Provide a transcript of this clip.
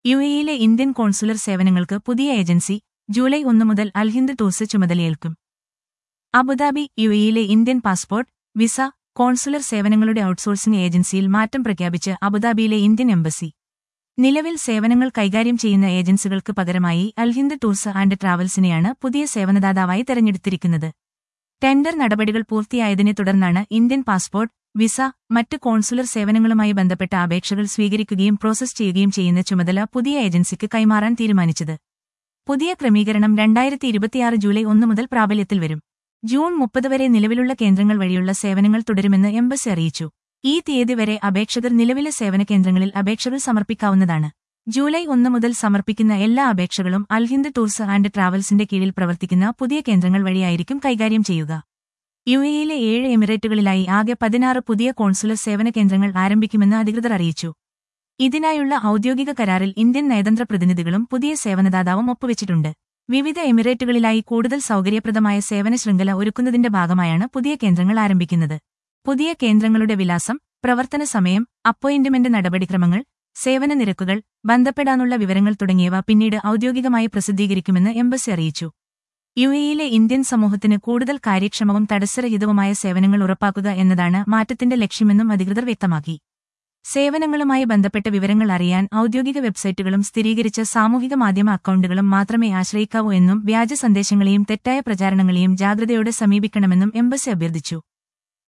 U എയിലെ Indian consular സേവനങ്ങൾക്ക് പുതിയ ഏജൻസി ജൂലൈ ഒന്ന് മുതൽ അൽഹിന്ദ് ടൂർസ് ചുമതലയേൽക്കും അബുദാബി യു എയിലെ ഇന്ത്യൻ പാസ്പോർട്ട് വിസ കോൺസുലർ സേവനങ്ങളുടെ ഔട്ട്സോഴ്സിംഗ് ഏജൻസിയിൽ മാറ്റം പ്രഖ്യാപിച്ച് അബുദാബിയിലെ ഇന്ത്യൻ എംബസി നിലവിൽ സേവനങ്ങൾ കൈകാര്യം ചെയ്യുന്ന ഏജൻസികൾക്ക് പകരമായി അൽഹിന്ദ് ടൂർസ് ആൻഡ് ട്രാവൽസിനെയാണ് പുതിയ സേവനദാതാവായി തെരഞ്ഞെടുത്തിരിക്കുന്നത് ടെൻഡർ നടപടികൾ പൂർത്തിയായതിനെ തുടർന്നാണ് ഇന്ത്യൻ പാസ്പോർട്ട് വിസ മറ്റ് കോൺസുലർ സേവനങ്ങളുമായി ബന്ധപ്പെട്ട അപേക്ഷകൾ സ്വീകരിക്കുകയും പ്രോസസ് ചെയ്യുകയും ചെയ്യുന്ന ചുമതല പുതിയ ഏജൻസിക്ക് കൈമാറാൻ തീരുമാനിച്ചത് പുതിയ ക്രമീകരണം രണ്ടായിരത്തി ഇരുപത്തിയാറ് ജൂലൈ ഒന്ന് മുതൽ പ്രാബല്യത്തിൽ വരും ജൂൺ മുപ്പത് വരെ നിലവിലുള്ള കേന്ദ്രങ്ങൾ വഴിയുള്ള സേവനങ്ങൾ തുടരുമെന്ന് എംബസി അറിയിച്ചു ഈ തീയതി വരെ അപേക്ഷകർ നിലവിലെ സേവന കേന്ദ്രങ്ങളിൽ അപേക്ഷകൾ സമർപ്പിക്കാവുന്നതാണ് ജൂലൈ ഒന്ന് മുതൽ സമർപ്പിക്കുന്ന എല്ലാ അപേക്ഷകളും അൽഹിന്ദ് ടൂർസ് ആൻഡ് ട്രാവൽസിന്റെ കീഴിൽ പ്രവർത്തിക്കുന്ന പുതിയ കേന്ദ്രങ്ങൾ വഴിയായിരിക്കും കൈകാര്യം ചെയ്യുക യു എയിലെ ഏഴ് എമിറേറ്റുകളിലായി ആകെ പതിനാറ് പുതിയ കോൺസുലർ സേവന കേന്ദ്രങ്ങൾ ആരംഭിക്കുമെന്ന് അധികൃതർ അറിയിച്ചു ഇതിനായുള്ള ഔദ്യോഗിക കരാറിൽ ഇന്ത്യൻ നയതന്ത്ര പ്രതിനിധികളും പുതിയ സേവനദാതാവും ഒപ്പുവെച്ചിട്ടുണ്ട് വിവിധ എമിറേറ്റുകളിലായി കൂടുതൽ സൗകര്യപ്രദമായ സേവന ശൃംഖല ഒരുക്കുന്നതിന്റെ ഭാഗമായാണ് പുതിയ കേന്ദ്രങ്ങൾ ആരംഭിക്കുന്നത് പുതിയ കേന്ദ്രങ്ങളുടെ വിലാസം പ്രവർത്തന സമയം അപ്പോയിന്റ്മെന്റ് നടപടിക്രമങ്ങൾ സേവന നിരക്കുകൾ ബന്ധപ്പെടാനുള്ള വിവരങ്ങൾ തുടങ്ങിയവ പിന്നീട് ഔദ്യോഗികമായി പ്രസിദ്ധീകരിക്കുമെന്ന് എംബസി അറിയിച്ചു യു എയിലെ ഇന്ത്യൻ സമൂഹത്തിന് കൂടുതൽ കാര്യക്ഷമവും തടസ്സരഹിതവുമായ സേവനങ്ങൾ ഉറപ്പാക്കുക എന്നതാണ് മാറ്റത്തിന്റെ ലക്ഷ്യമെന്നും അധികൃതർ വ്യക്തമാക്കി സേവനങ്ങളുമായി ബന്ധപ്പെട്ട വിവരങ്ങൾ അറിയാൻ ഔദ്യോഗിക വെബ്സൈറ്റുകളും സ്ഥിരീകരിച്ച സാമൂഹിക മാധ്യമ അക്കൗണ്ടുകളും മാത്രമേ ആശ്രയിക്കാവൂ എന്നും വ്യാജ സന്ദേശങ്ങളെയും തെറ്റായ പ്രചാരണങ്ങളെയും ജാഗ്രതയോടെ സമീപിക്കണമെന്നും എംബസി അഭ്യർത്ഥിച്ചു